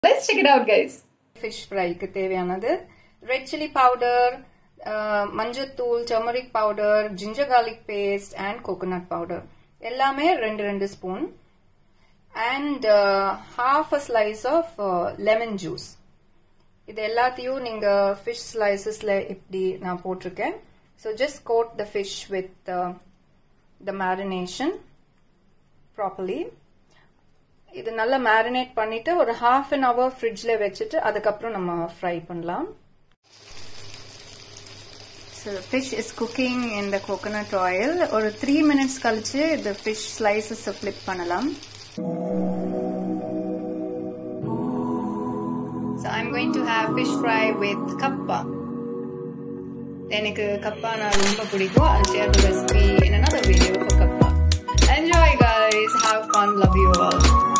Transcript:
Let's check it out, guys. Fish ஃப்ரைக்கு தேவையானது red chilli powder மஞ்சத்தூள் turmeric powder ginger garlic paste and coconut powder எல்லாமே ரெண்டு ரெண்டு spoon and half a slice of lemon juice இது எல்லாத்தையும் நீங்க ஃபிஷ் ஸ்லைசஸ்ல இப்படி நான் போட்டிருக்கேன் so just coat the fish with the marination properly இது நல்லா மேரினேட் பண்ணிட்டு ஒரு ஹாஃப் அன் ஹவர் ஃப்ரிட்ஜில் வச்சுட்டு அதுக்கப்புறம் நம்ம ஃப்ரை பண்ணலாம் so fish is cooking in the coconut oil ஒரு த்ரீ மினிட்ஸ் கழிச்சு இந்த ஃபிஷ் ஸ்லைசஸ் ஃபிளிப் பண்ணலாம் so I'm going to have fish fry with kappa எனக்கு கப்பா நான் ரொம்ப பிடிக்கும் I'll share the recipe in another video for kappa Enjoy guys, have fun, love you all.